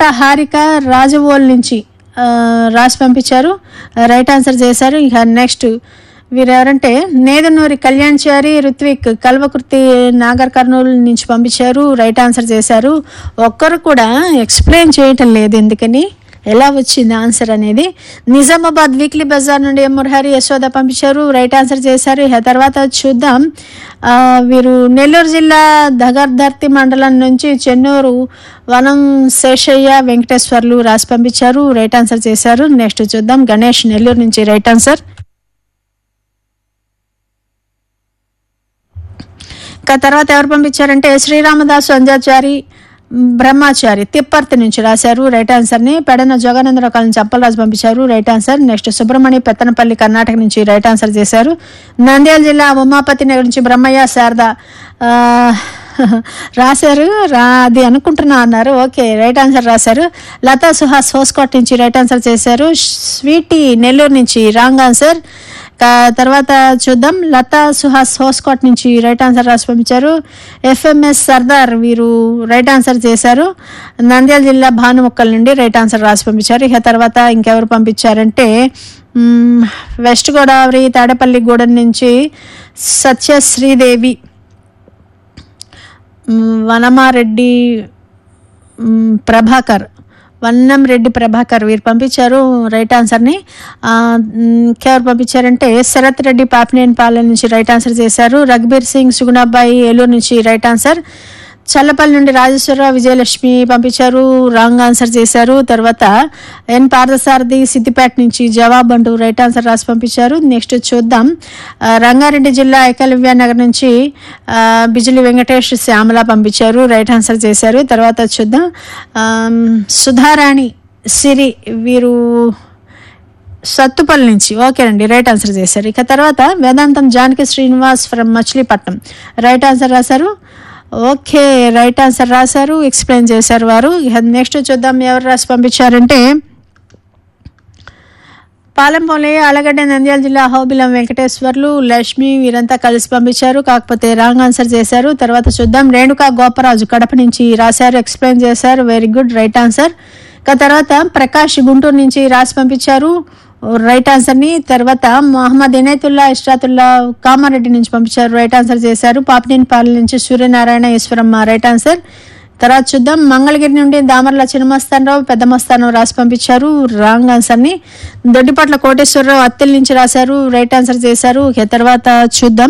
నక్క హారిక రాజవోల్ నుంచి ఆ, రాసి పంపించారు రైట్ ఆన్సర్ చేశారు ఇక నెక్స్ట్ వీరెవరంటే నేదనూరి కళ్యాణ్ చారి రుత్విక్ కల్వకుర్తి నాగర్ కర్నూలు నుంచి పంపించారు రైట్ ఆన్సర్ చేశారు ఒక్కరు కూడా ఎక్స్ప్లెయిన్ చేయటం లేదు ఎందుకని ఎలా వచ్చింది ఆన్సర్ అనేది నిజామాబాద్ వీక్లీ బజార్ నుండి ఎం మురహరి యశోద పంపించారు రైట్ ఆన్సర్ చేశారు ఇక తర్వాత చూద్దాం ఆ, వీరు నెల్లూరు జిల్లా దగర్ధర్తి మండలం నుంచి చెన్నూరు వనం శేషయ్య వెంకటేశ్వర్లు రాసి పంపించారు రైట్ ఆన్సర్ చేశారు నెక్స్ట్ చూద్దాం గణేష్ నెల్లూరు నుంచి రైట్ ఆన్సర్ ఇంకా తర్వాత ఎవరు పంపించారంటే శ్రీరామదాసు అంజాచారి బ్రహ్మాచారి తిప్పర్తి నుంచి రాశారు రైట్ ఆన్సర్ ని పెడన జోగానందరావు కాలం చప్పలరాజు పంపించారు right answer next Subrahmanya Pettanapalli Karnataka నుంచి రైట్ ఆన్సర్ చేశారు నంద్యాల జిల్లా ఉమాపతి నగర్ నుంచి బ్రహ్మయ్య శారద ఆ, రాశారు రా అది అనుకుంటున్నా అన్నారు ఓకే రైట్ ఆన్సర్ రాశారు లతా సుహాస్ హోస్కోట్ నుంచి రైట్ ఆన్సర్ చేశారు స్వీటీ నెల్లూరు నుంచి రాంగ్ ఆన్సర్ కా- తర్వాత చూద్దాం లతా సుహాస్ హోస్కోట్ నుంచి రైట్ ఆన్సర్ రాసి పంపించారు ఎఫ్ఎంఎస్ సర్దార్ వీరు రైట్ ఆన్సర్ చేశారు నంద్యాల జిల్లా భానుమొక్కల నుండి రైట్ ఆన్సర్ రాసి పంపించారు ఇక తర్వాత ఇంకెవరు పంపించారంటే మ్, వెస్ట్ గోదావరి తాడేపల్లి గూడెం నుంచి సత్య శ్రీదేవి మ్, వనమారెడ్డి మ్, ప్రభాకర్ వన్నం రెడ్డి ప్రభాకర్ వీరు పంపించారు రైట్ ఆన్సర్ని ఆ, మ్, ఇంకెవరు పంపించారంటే శరత్ రెడ్డి పాపినేని పాలెం నుంచి రైట్ ఆన్సర్ చేశారు రఘుబీర్ సింగ్ సుగుణాబాయి ఏలూరు నుంచి రైట్ ఆన్సర్ చల్లపల్లి నుండి రాజేశ్వరరావు విజయలక్ష్మి పంపించారు రాంగ్ ఆన్సర్ చేశారు తర్వాత ఎన్ పార్థసారథి సిద్దిపేట నుంచి జవాబ్ అంటూ రైట్ ఆన్సర్ రాసి పంపించారు నెక్స్ట్ చూద్దాం ఆ, రంగారెడ్డి జిల్లా ఏకలవ్య నగర్ నుంచి ఆ, బిజిలి వెంకటేష్ శ్యామల పంపించారు రైట్ ఆన్సర్ చేశారు తర్వాత చూద్దాం ఆమ్, సుధారాణి సిరి వీరు సత్తుపల్లి నుంచి ఓకేనండి రైట్ ఆన్సర్ చేశారు ఇక తర్వాత Vedantam Janaki Srinivas from Machilipatnam right answer రాశారు ఓకే రైట్ ఆన్సర్ రాశారు ఎక్స్ప్లెయిన్ చేశారు వారు ఇక నెక్స్ట్ చూద్దాం ఎవరు రాసి పంపించారంటే పాలెంపల్లి ఆలగడ్డ నంద్యాల జిల్లా హోబిలం వెంకటేశ్వర్లు లక్ష్మి వీరంతా కలిసి పంపించారు కాకపోతే రాంగ్ ఆన్సర్ చేశారు తర్వాత చూద్దాం రేణుకా గోపరాజు కడప నుంచి రాశారు ఎక్స్ప్లెయిన్ చేశారు వెరీ గుడ్ రైట్ ఆన్సర్ ఇక తర్వాత ప్రకాష్ గుంటూరు నుంచి రాసి పంపించారు రైట్ ఆన్సర్ ని తర్వాత మహమ్మద్ ఇనేతుల్లా ఇష్రాతుల్లా కామారెడ్డి నుంచి పంపించారు రైట్ ఆన్సర్ చేశారు పాపినేనిపాలెం నుంచి సూర్యనారాయణ ఈశ్వరమ్మ రైట్ ఆన్సర్ తర్వాత చూద్దాం మంగళగిరి నుండి దామర్ల చిన్నమస్తానరావు పెద్ద మస్తానరావు రాసి పంపించారు రాంగ్ ఆన్సర్ ని దొడ్డిపట్ల కోటేశ్వరరావు అత్తిల్ నుంచి రాశారు రైట్ ఆన్సర్ చేశారు ఇక తర్వాత చూద్దాం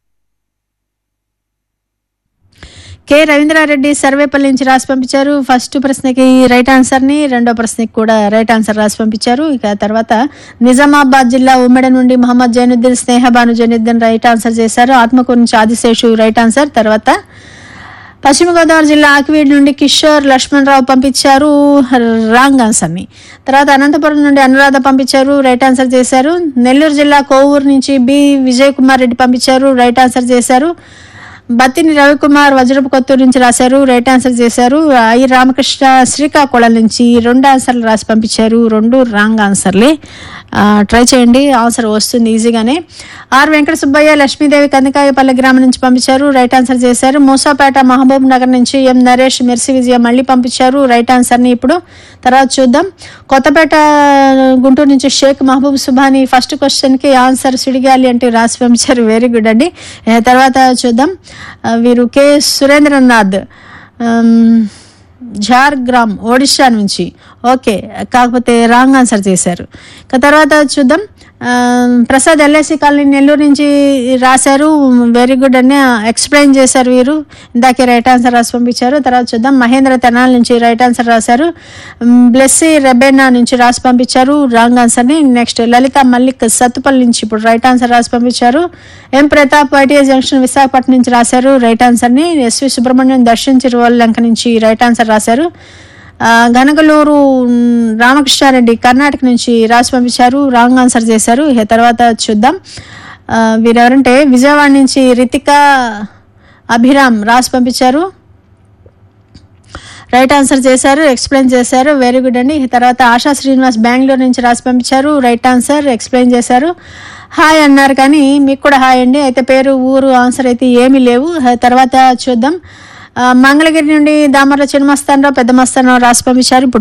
కె రవీంద్రారెడ్డి సర్వేపల్లి నుంచి రాసి పంపించారు ఫస్ట్ ప్రశ్నకి రైట్ ఆన్సర్ ని రెండో ప్రశ్నకి కూడా రైట్ ఆన్సర్ రాసి పంపించారు ఇక తర్వాత నిజామాబాద్ జిల్లా ఉమ్మడి నుండి మహమ్మద్ జైనుద్దీన్ స్నేహబాను జైనుద్దీన్ రైట్ ఆన్సర్ చేశారు ఆత్మకూరు నుంచి ఆదిశేషు రైట్ ఆన్సర్ తర్వాత పశ్చిమ గోదావరి జిల్లా ఆకివీడి నుండి కిషోర్ లక్ష్మణ్ రావు పంపించారు రాంగ్ ఆన్సర్ ని తర్వాత అనంతపురం నుండి అనురాధ పంపించారు రైట్ ఆన్సర్ చేశారు నెల్లూరు జిల్లా కోవూరు నుంచి బి విజయ్ కుమార్ రెడ్డి పంపించారు రైట్ ఆన్సర్ చేశారు బత్తిని రవికుమార్ వజ్రపు కొత్తూరు నుంచి రాశారు రైట్ ఆన్సర్ చేశారు ఐ రామకృష్ణ శ్రీకాకుళం నుంచి రెండు ఆన్సర్లు రాసి పంపించారు రెండు రాంగ్ ఆన్సర్లే ట్రై చేయండి ఆన్సర్ వస్తుంది ఈజీగానే ఆర్ వెంకట సుబ్బయ్య లక్ష్మీదేవి కందికాయపల్లి గ్రామం నుంచి పంపించారు రైట్ ఆన్సర్ చేశారు మూసాపేట మహబూబ్ నగర్ నుంచి ఎం నరేష్ మెర్సి విజయ మళ్ళీ పంపించారు రైట్ ఆన్సర్ని ఇప్పుడు తర్వాత చూద్దాం కొత్తపేట గుంటూరు నుంచి షేక్ మహబూబ్ సుబాని ఫస్ట్ క్వశ్చన్కి ఆన్సర్ సుడిగాలి అంటే రాసి పంపించారు వెరీ గుడ్ అండి ఏ, తర్వాత చూద్దాం ఆ, వీరు కె సురేంద్రనాథ్ ఆమ్, ఝార్గ్రామ్ ఒడిషా నుంచి ఓకే కాకపోతే రాంగ్ ఆన్సర్ చేశారు ఇక తర్వాత చూద్దాం ఆ, ప్రసాద్ ఎల్ఐసి కాలనీ నెల్లూరు నుంచి రాశారు వెరీ గుడ్ అని ఎక్స్ప్లెయిన్ చేశారు వీరు ఇందాకే రైట్ ఆన్సర్ రాసి పంపించారు తర్వాత చూద్దాం మహేంద్ర తెనాల నుంచి రైట్ ఆన్సర్ రాశారు మ్, బ్లెస్సీ రెబేనా నుంచి రాసి పంపించారు రాంగ్ ఆన్సర్ని నెక్స్ట్ లలిత మల్లిక్ సత్తుపల్లి నుంచి ఇప్పుడు రైట్ ఆన్సర్ రాసి పంపించారు M Pratap ITI junction Visakhapatnam నుంచి రాశారు రైట్ ఆన్సర్ని ఎస్వి సుబ్రహ్మణ్యం దర్శన్ చిరువల్ లంక నుంచి రైట్ ఆన్సర్ రాశారు ఆ, గనగలూరు మ్, రామకృష్ణారెడ్డి కర్ణాటక నుంచి రాసి పంపించారు రాంగ్ ఆన్సర్ చేశారు ఇక తర్వాత చూద్దాం ఆ, వీరెవరంటే విజయవాడ నుంచి రితిక అభిరామ్ రాసి పంపించారు రైట్ ఆన్సర్ చేశారు ఎక్స్ప్లెయిన్ చేశారు వెరీ గుడ్ అండి ఇక తర్వాత ఆశా శ్రీనివాస్ బెంగళూరు నుంచి రాసి పంపించారు రైట్ ఆన్సర్ ఎక్స్ప్లెయిన్ చేశారు హాయ్ అన్నారు కానీ మీకు కూడా హాయ్ అండి అయితే పేరు ఊరు ఆన్సర్ అయితే ఏమీ లేవు ఆ తర్వాత చూద్దాం ఆ, మంగళగిరి నుండి దామర్ల చిన్న మస్తానరావు పెద్ద మస్తానరావు రాసి పంపించారు ఇప్పుడు